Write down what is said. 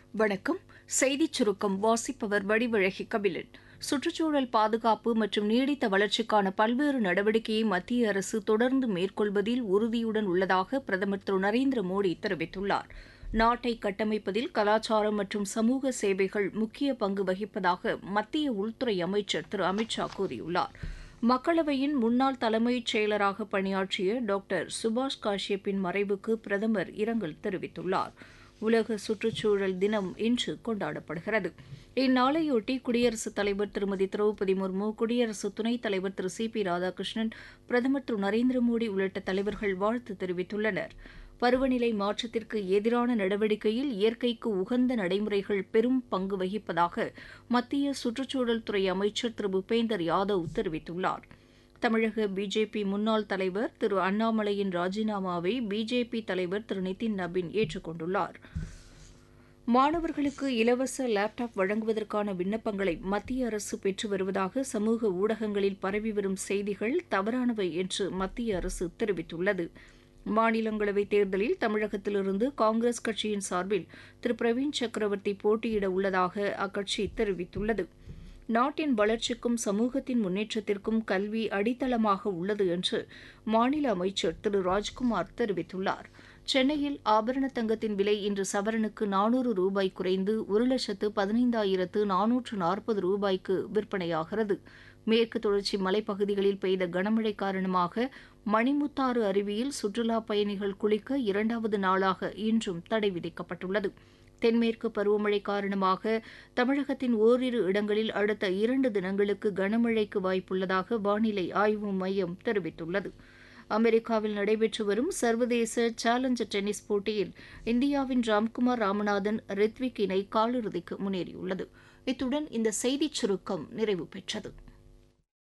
வணக்கம் செய்திச் சுருக்கம் வாசிப்பவர் வடிவழகி கபிலன் சுற்றுச்சூழல் பாதுகாப்பு மற்றும் நீடித்த வளர்ச்சிக்கான பல்வேறு நடவடிக்கையை மத்திய அரசு தொடர்ந்து மேற்கொள்வதில் உறுதியுடன் உள்ளதாக பிரதமர் திரு நரேந்திர மோடி தெரிவித்துள்ளார் நாட்டை கட்டமைப்பதில் கலாச்சாரம் மற்றும் சமூக சேவைகள் முக்கிய பங்கு வகிப்பதாக மத்திய உள்துறை அமைச்சர் திரு அமித் ஷா கூறியுள்ளார் மக்களவையின் முன்னாள் தலைமைச் செயலராக பணியாற்றிய டாக்டர் சுபாஷ் காஷ்யப்பின் மறைவுக்கு பிரதமர் இரங்கல் தெரிவித்துள்ளார் உலக சுற்றுச்சூழல் தினம் இன்று கொண்டாடப்படுகிறது இந்நாளையொட்டி குடியரசுத் தலைவர் திருமதி திரௌபதி முர்மு குடியரசு துணைத் தலைவர் திரு சி பி ராதாகிருஷ்ணன் பிரதமர் திரு நரேந்திர மோடி உள்ளிட்ட தலைவர்கள் வாழ்த்து தெரிவித்துள்ளனர் பருவநிலை மாற்றத்திற்கு எதிரான நடவடிக்கையில் இயற்கைக்கு உகந்த நடைமுறைகள் பெரும் பங்கு வகிப்பதாக மத்திய சுற்றுச்சூழல் துறை அமைச்சர் திரு பூபேந்தர் யாதவ் தெரிவித்துள்ளார் தமிழக பிஜேபி முன்னாள் தலைவர் திரு அண்ணாமலையின் ராஜினாமாவை பிஜேபி தலைவர் திரு நிதின் நபின் ஏற்றுக்கொண்டுள்ளார் மாணவர்களுக்கு இலவச லேப்டாப் வழங்குவதற்கான விண்ணப்பங்களை மத்திய அரசு பெற்று வருவதாக சமூக ஊடகங்களில் பரவி வரும் செய்திகள் தவறானவை என்று மத்திய அரசு தெரிவித்துள்ளது மாநிலங்களவை தேர்தலில் தமிழகத்திலிருந்து காங்கிரஸ் கட்சியின் சார்பில் திரு பிரவீன் சக்கரவர்த்தி போட்டியிட உள்ளதாக அக்கட்சி தெரிவித்துள்ளது நாட்டின் வளர்ச்சிக்கும் சமூகத்தின் முன்னேற்றத்திற்கும் கல்வி அடித்தளமாக உள்ளது என்று மாநில அமைச்சர் திரு ராஜ்குமார் தெரிவித்துள்ளார் சென்னையில் ஆபரண தங்கத்தின் விலை இன்று சவரனுக்கு நானூறு ரூபாய் குறைந்து ஒரு லட்சத்து பதினைந்தாயிரத்து நானூற்று நாற்பது ரூபாய்க்கு விற்பனையாகிறது மேற்கு தொடர்ச்சி மலைப்பகுதிகளில் பெய்த கனமழை காரணமாக மணிமுத்தாறு அருவியில் சுற்றுலாப் பயணிகள் குளிக்க இரண்டாவது நாளாக இன்றும் தடை விதிக்கப்பட்டுள்ளது தென்மேற்கு பருவமழை காரணமாக தமிழகத்தின் ஓரிரு இடங்களில் அடுத்த இரண்டு தினங்களுக்கு கனமழைக்கு வாய்ப்புள்ளதாக வானிலை ஆய்வு மையம் தெரிவித்துள்ளது அமெரிக்காவில் நடைபெற்று வரும் சர்வதேச சேலஞ்சர் டென்னிஸ் போட்டியில் இந்தியாவின் ராம்குமார் ராமநாதன் ரித்விக் இணை காலிறுதிக்கு முன்னேறியுள்ளது இத்துடன் இந்த செய்திச் சுருக்கம் நிறைவு பெற்றது